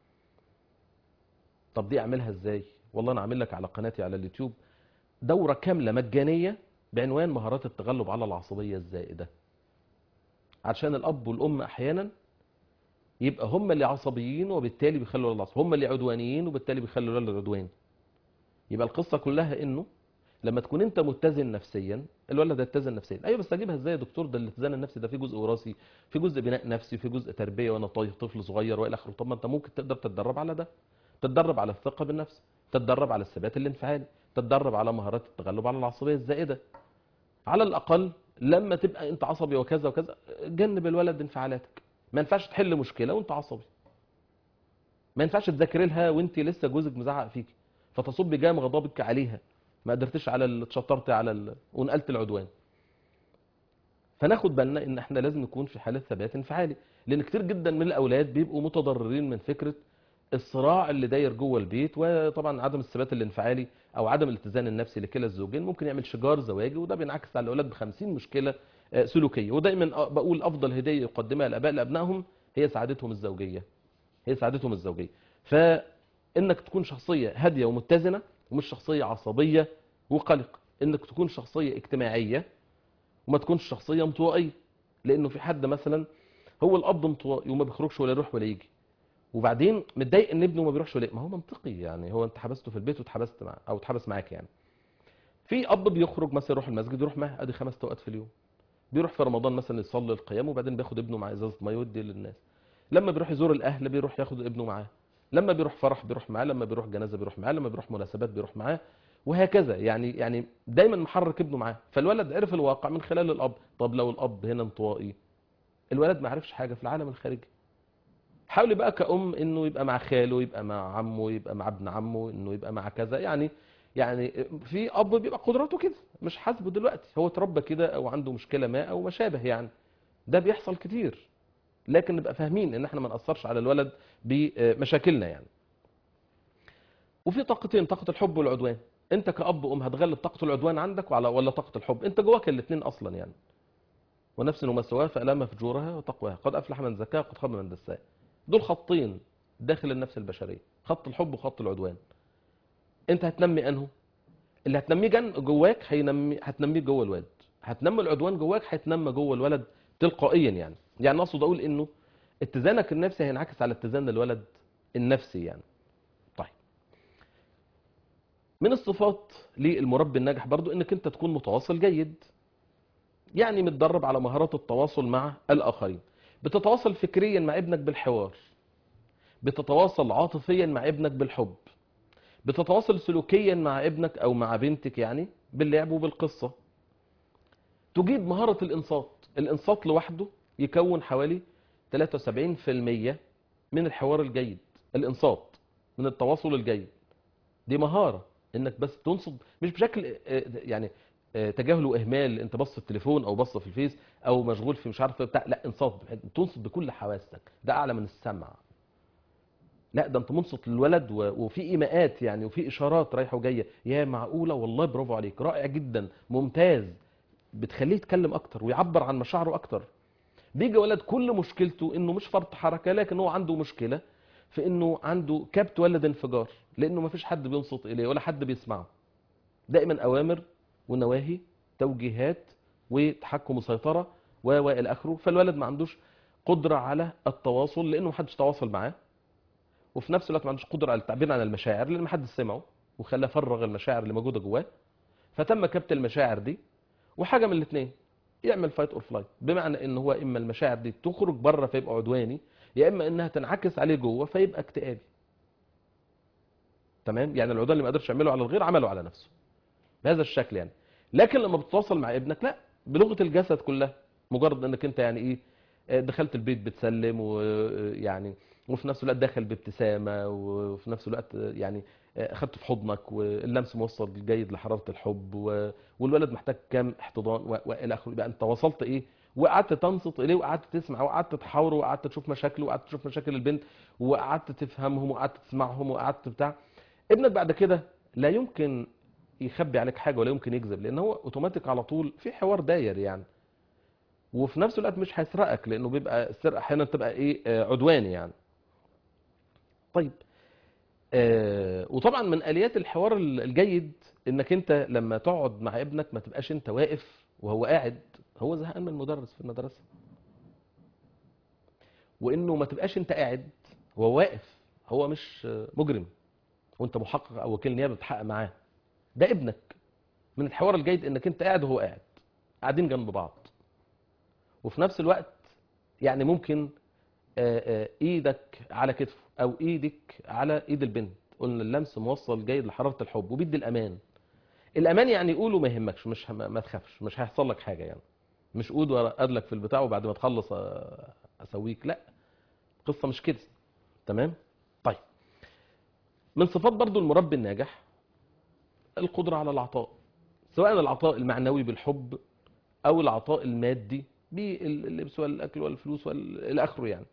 S1: طب دي اعملها ازاي والله انا عامل لك على قناتي على اليوتيوب دوره كامله مجانيه بعنوان مهارات التغلب على العصبيه الزائده عشان الاب والام احيانا يبقى هم اللي عصبيين وبالتالي بيخلوا الولد عصبي هم اللي عدوانيين وبالتالي بيخلوا الولد عدواني يبقى القصه كلها انه لما تكون انت متزن نفسيا الولد يتزن نفسيا ايوه بس اجيبها ازاي يا دكتور ده الاتزان النفسي ده في جزء وراثي في جزء بناء نفسي في جزء تربيه وانا طايف طفل صغير والى اخره طب ما انت ممكن تقدر تتدرب على ده تتدرب على الثقه بالنفس تتدرب على الثبات الانفعالي تتدرب على مهارات التغلب على العصبيه الزائده على الاقل لما تبقى انت عصبي وكذا وكذا جنب الولد انفعالاتك ما ينفعش تحل مشكله وانت عصبي ما ينفعش تذاكري لها وانت لسه جوزك مزعق فيكي فتصب جام غضبك عليها ما قدرتش على ال- اتشطرت على ال... ونقلت العدوان فناخد بالنا ان احنا لازم نكون في حاله ثبات انفعالي لان كتير جدا من الاولاد بيبقوا متضررين من فكره الصراع اللي داير جوه البيت وطبعا عدم الثبات الانفعالي او عدم الاتزان النفسي لكلا الزوجين ممكن يعمل شجار زواجي وده بينعكس على الاولاد ب 50 مشكله آه، سلوكيه ودايما آه، بقول افضل هديه يقدمها الاباء لابنائهم هي سعادتهم الزوجيه هي سعادتهم الزوجيه فانك تكون شخصيه هاديه ومتزنه ومش شخصيه عصبيه وقلق انك تكون شخصيه اجتماعيه وما تكونش شخصيه انطوائيه لانه في حد مثلا هو الاب انطوائي وما بيخرجش ولا يروح ولا يجي وبعدين متضايق ان ابنه ما بيروحش ولا ما هو منطقي يعني هو انت حبسته في البيت واتحبست معاه او اتحبس معاك يعني في اب بيخرج مثلا يروح المسجد يروح معاه ادي خمس توقات في اليوم بيروح في رمضان مثلا يصلي القيام وبعدين بياخد ابنه مع ازازه ميه يودي للناس لما بيروح يزور الاهل بيروح ياخد ابنه معاه لما بيروح فرح بيروح معاه لما بيروح جنازه بيروح معاه لما بيروح مناسبات بيروح معاه وهكذا يعني يعني دايما محرك ابنه معاه فالولد عرف الواقع من خلال الاب طب لو الاب هنا انطوائي الولد ما عرفش حاجه في العالم الخارجي حاولي بقى كأم انه يبقى مع خاله يبقى مع عمه يبقى مع ابن عمه انه يبقى مع كذا يعني يعني في اب بيبقى قدراته كده مش حاسبه دلوقتي هو اتربى كده او عنده مشكله ما او ما شابه يعني ده بيحصل كتير لكن نبقى فاهمين ان احنا ما ناثرش على الولد بمشاكلنا يعني وفي طاقتين طاقه الحب والعدوان انت كاب وام هتغلب طاقه العدوان عندك ولا ولا طاقه الحب انت جواك الاثنين اصلا يعني ونفس وما سواها فالام فجورها وتقواها قد افلح من زكاها وقد خاب من دساها دول خطين داخل النفس البشريه خط الحب وخط العدوان انت هتنمي انه اللي هتنميه جن جواك هينمي هتنميه جوه الولد هتنمي العدوان جواك هيتنمى جوه الولد تلقائيا يعني يعني اقصد اقول انه اتزانك النفسي هينعكس على اتزان الولد النفسي يعني طيب من الصفات للمربي الناجح برضو انك انت تكون متواصل جيد يعني متدرب على مهارات التواصل مع الاخرين بتتواصل فكريا مع ابنك بالحوار بتتواصل عاطفيا مع ابنك بالحب بتتواصل سلوكيا مع ابنك او مع بنتك يعني باللعب وبالقصه تجيد مهاره الانصات الانصات لوحده يكون حوالي 73% من الحوار الجيد الانصات من التواصل الجيد دي مهاره انك بس تنصت مش بشكل آه، يعني آه، تجاهل واهمال انت بص في التليفون او بص في الفيس او مشغول في مش عارف إيه بتاع لا انصات تنصت بكل حواسك ده اعلى من السمع لا ده انت منصت للولد و- وفي ايماءات يعني وفي اشارات رايحه وجايه يا معقوله والله برافو عليك رائع جدا ممتاز بتخليه يتكلم اكتر ويعبر عن مشاعره اكتر بيجي ولد كل مشكلته انه مش فرط حركه لكن هو عنده مشكله في انه عنده كبت ولد انفجار لانه ما فيش حد بينصت اليه ولا حد بيسمعه دائما اوامر ونواهي توجيهات وتحكم وسيطره و و الى اخره فالولد ما عندوش قدره على التواصل لانه ما حدش تواصل معاه وفي نفس الوقت ما عندوش قدره على التعبير عن المشاعر لان ما حدش سمعه وخلاه فرغ المشاعر اللي موجوده جواه فتم كبت المشاعر دي وحاجه من الاثنين يعمل فايت اور فلايت بمعنى ان هو اما المشاعر دي تخرج بره فيبقى عدواني يا اما انها تنعكس عليه جوه فيبقى اكتئابي تمام يعني العدوان اللي ما قدرش يعمله على الغير عمله على نفسه بهذا الشكل يعني لكن لما بتتواصل مع ابنك لا بلغه الجسد كلها مجرد انك انت يعني ايه آه، دخلت البيت بتسلم ويعني وفي نفس الوقت داخل بابتسامه وفي نفس الوقت آه، يعني آه، اخدته في حضنك واللمس موصل جيد لحراره الحب و- والولد محتاج كام احتضان و- والى اخره يبقى انت وصلت ايه وقعدت تنصت اليه وقعدت تسمع وقعدت تحاوره وقعدت تشوف مشاكله وقعدت تشوف مشاكل البنت وقعدت تفهمهم وقعدت تسمعهم وقعدت بتاع ابنك بعد كده لا يمكن يخبي عليك حاجه ولا يمكن يكذب لان هو اوتوماتيك على طول في حوار داير يعني وفي نفس الوقت مش هيسرقك لانه بيبقى السرقه احيانا تبقى ايه آه، عدواني يعني طيب آه وطبعا من اليات الحوار ال- الجيد انك انت لما تقعد مع ابنك ما تبقاش انت واقف وهو قاعد هو زهقان من المدرس في المدرسه وانه ما تبقاش انت قاعد وهو واقف هو مش آه، مجرم وانت محقق او وكيل نيابه بتحقق معاه ده ابنك من الحوار الجيد انك انت قاعد وهو قاعد قاعدين جنب بعض وفي نفس الوقت يعني ممكن آه، آه، ايدك على كتفه او ايدك على ايد البنت قلنا اللمس موصل جيد لحراره الحب وبيدي الامان الامان يعني قوله ما يهمكش مش ما ما تخافش مش هيحصل لك حاجه يعني مش قود وارقد في البتاع وبعد ما تخلص آه، اسويك لا القصه مش كده تمام طيب من صفات برضو المربي الناجح القدره على العطاء سواء العطاء المعنوي بالحب او العطاء المادي باللبس والاكل والفلوس والى اخره يعني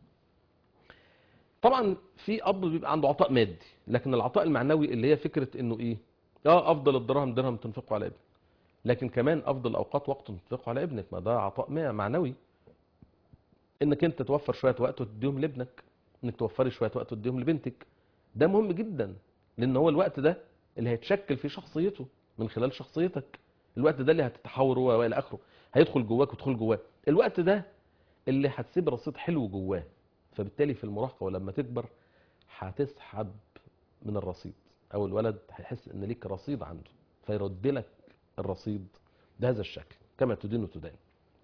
S1: طبعا في اب بيبقى عنده عطاء مادي لكن العطاء المعنوي اللي هي فكره انه ايه اه افضل الدرهم درهم تنفقه على ابنك لكن كمان افضل اوقات وقت تنفقه على ابنك ما ده عطاء ما- معنوي انك انت توفر شويه وقت وتديهم لابنك انك توفري شويه وقت وتديهم لبنتك ده مهم جدا لان هو الوقت ده اللي هيتشكل فيه شخصيته من خلال شخصيتك الوقت ده اللي هتتحوره والى اخره هيدخل جواك وتدخل جواه الوقت ده اللي هتسيب رصيد حلو جواه فبالتالي في المراهقه ولما تكبر هتسحب من الرصيد او الولد هيحس ان ليك رصيد عنده فيرد لك الرصيد بهذا الشكل كما تدين تدان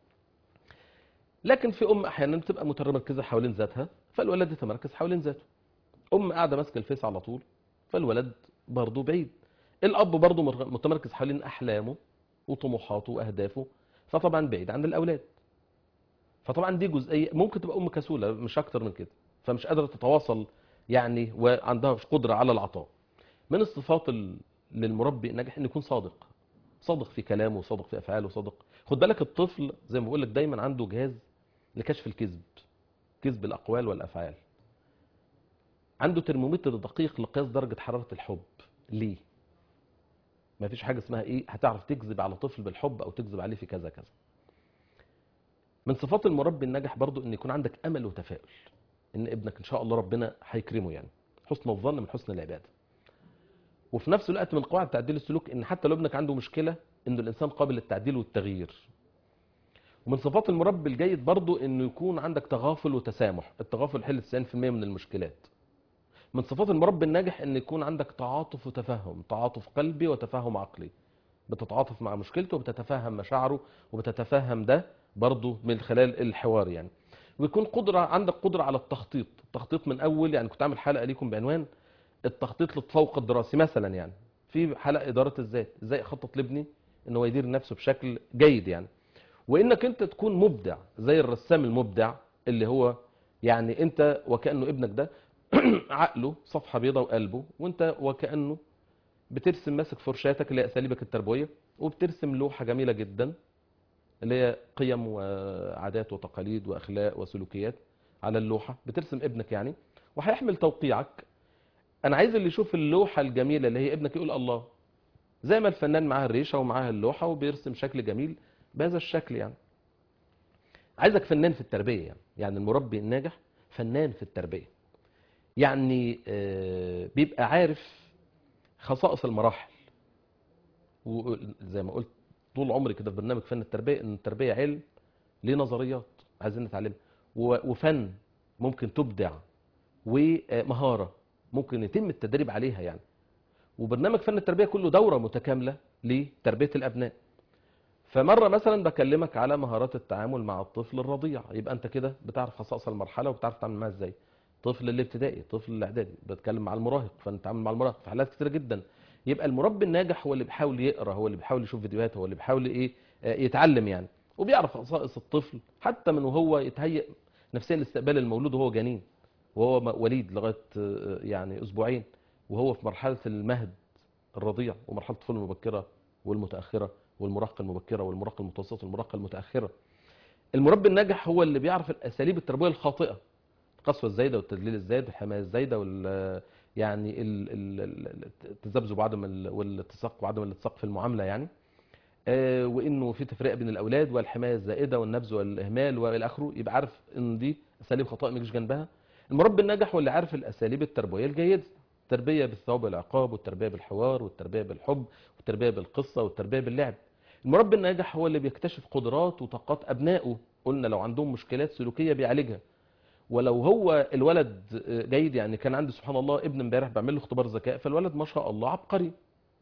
S1: لكن في ام احيانا بتبقى متمركزه حوالين ذاتها فالولد يتمركز حوالين ذاته ام قاعده ماسكه الفيس على طول فالولد برضه بعيد الاب برضه متمركز حوالين احلامه وطموحاته واهدافه فطبعا بعيد عن الاولاد فطبعا دي جزئيه ممكن تبقى ام كسوله مش اكتر من كده فمش قادره تتواصل يعني وعندها قدره على العطاء من الصفات ال- للمربي الناجح انه يكون صادق صادق في كلامه وصادق في افعاله وصادق خد بالك الطفل زي ما بقول لك دايما عنده جهاز لكشف الكذب كذب الاقوال والافعال عنده ترمومتر دقيق لقياس درجه حراره الحب ليه ما فيش حاجه اسمها ايه هتعرف تكذب على طفل بالحب او تكذب عليه في كذا كذا من صفات المربي الناجح برضو ان يكون عندك امل وتفاؤل ان ابنك ان شاء الله ربنا هيكرمه يعني حسن الظن من حسن العباده وفي نفس الوقت من قواعد تعديل السلوك ان حتى لو ابنك عنده مشكله انه الانسان قابل للتعديل والتغيير ومن صفات المربي الجيد برضو انه يكون عندك تغافل وتسامح التغافل حل 90% من المشكلات من صفات المربي الناجح ان يكون عندك تعاطف وتفهم تعاطف قلبي وتفهم عقلي بتتعاطف مع مشكلته وبتتفهم مشاعره وبتتفهم ده برضو من خلال الحوار يعني ويكون قدرة عندك قدرة على التخطيط التخطيط من أول يعني كنت عامل حلقة ليكم بعنوان التخطيط للتفوق الدراسي مثلا يعني في حلقة إدارة الذات إزاي أخطط لابني إن هو يدير نفسه بشكل جيد يعني وإنك أنت تكون مبدع زي الرسام المبدع اللي هو يعني أنت وكأنه ابنك ده عقله صفحة بيضاء وقلبه وأنت وكأنه بترسم ماسك فرشاتك اللي هي أساليبك التربوية وبترسم لوحة جميلة جدا اللي هي قيم وعادات وتقاليد واخلاق وسلوكيات على اللوحه بترسم ابنك يعني وهيحمل توقيعك انا عايز اللي يشوف اللوحه الجميله اللي هي ابنك يقول الله زي ما الفنان معاه الريشه ومعاه اللوحه وبيرسم شكل جميل بهذا الشكل يعني عايزك فنان في التربيه يعني يعني المربي الناجح فنان في التربيه يعني آه، بيبقى عارف خصائص المراحل وزي ما قلت طول عمري كده في برنامج فن التربيه ان التربيه علم ليه نظريات عايزين نتعلمها و- وفن ممكن تبدع ومهاره ممكن يتم التدريب عليها يعني وبرنامج فن التربيه كله دوره متكامله لتربيه الابناء فمره مثلا بكلمك على مهارات التعامل مع الطفل الرضيع يبقى انت كده بتعرف خصائص المرحله وبتعرف تتعامل معاه ازاي طفل الابتدائي طفل الاعدادي بتكلم مع المراهق فنتعامل مع المراهق في حالات كتيره جدا يبقى المربي الناجح هو اللي بيحاول يقرا هو اللي بيحاول يشوف فيديوهات هو اللي بيحاول ايه آه، يتعلم يعني وبيعرف خصائص الطفل حتى من وهو يتهيأ نفسيا لاستقبال المولود وهو جنين وهو م- وليد لغايه آه، يعني اسبوعين وهو في مرحله المهد الرضيع ومرحله الطفوله المبكره والمتاخره والمراهقه المبكره والمراهقه المتوسطه والمراهقه المتاخره المربي الناجح هو اللي بيعرف الاساليب التربويه الخاطئه القسوه الزايده والتدليل الزايد والحمايه الزايده وال يعني ال- ال- ال- التذبذب وعدم ال- والاتساق وعدم الاتساق في المعامله يعني آه، وانه في تفرقه بين الاولاد والحمايه الزائده والنبذ والاهمال والى اخره يبقى عارف ان دي اساليب خطا ما يجيش جنبها المربي الناجح هو اللي عارف الاساليب التربويه الجيده التربيه بالثواب والعقاب والتربيه بالحوار والتربيه بالحب والتربيه بالقصه والتربيه باللعب المربي الناجح هو اللي بيكتشف قدرات وطاقات ابنائه قلنا لو عندهم مشكلات سلوكيه بيعالجها ولو هو الولد جيد يعني كان عندي سبحان الله ابن امبارح بعمل له اختبار ذكاء فالولد ما شاء الله عبقري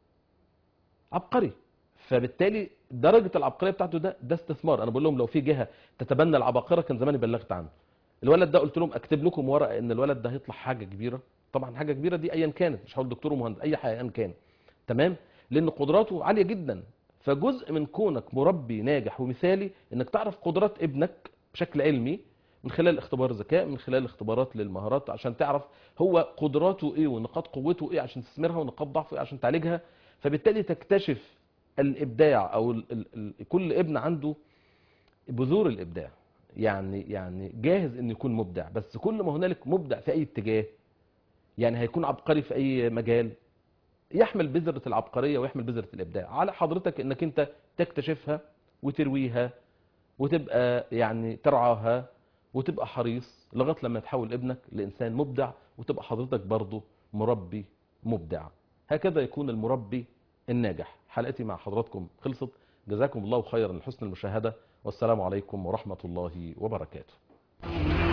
S1: عبقري فبالتالي درجه العبقريه بتاعته ده ده استثمار انا بقول لهم لو في جهه تتبنى العباقره كان زماني بلغت عنه الولد ده قلت لهم اكتب لكم ورقه ان الولد ده هيطلع حاجه كبيره طبعا حاجه كبيره دي ايا كانت مش هقول دكتور ومهندس اي حاجه ايا كان تمام لان قدراته عاليه جدا فجزء من كونك مربي ناجح ومثالي انك تعرف قدرات ابنك بشكل علمي من خلال اختبار ذكاء من خلال اختبارات للمهارات عشان تعرف هو قدراته ايه ونقاط قوته ايه عشان تستثمرها ونقاط ضعفه ايه عشان تعالجها فبالتالي تكتشف الابداع او ال ال ال كل ابن عنده بذور الابداع يعني يعني جاهز انه يكون مبدع بس كل ما هنالك مبدع في اي اتجاه يعني هيكون عبقري في اي مجال يحمل بذرة العبقرية ويحمل بذرة الإبداع على حضرتك إنك أنت تكتشفها وترويها وتبقى يعني ترعاها وتبقى حريص لغاية لما يتحول ابنك لإنسان مبدع وتبقى حضرتك برضه مربي مبدع هكذا يكون المربي الناجح حلقتي مع حضراتكم خلصت جزاكم الله خيرا لحسن المشاهدة والسلام عليكم ورحمة الله وبركاته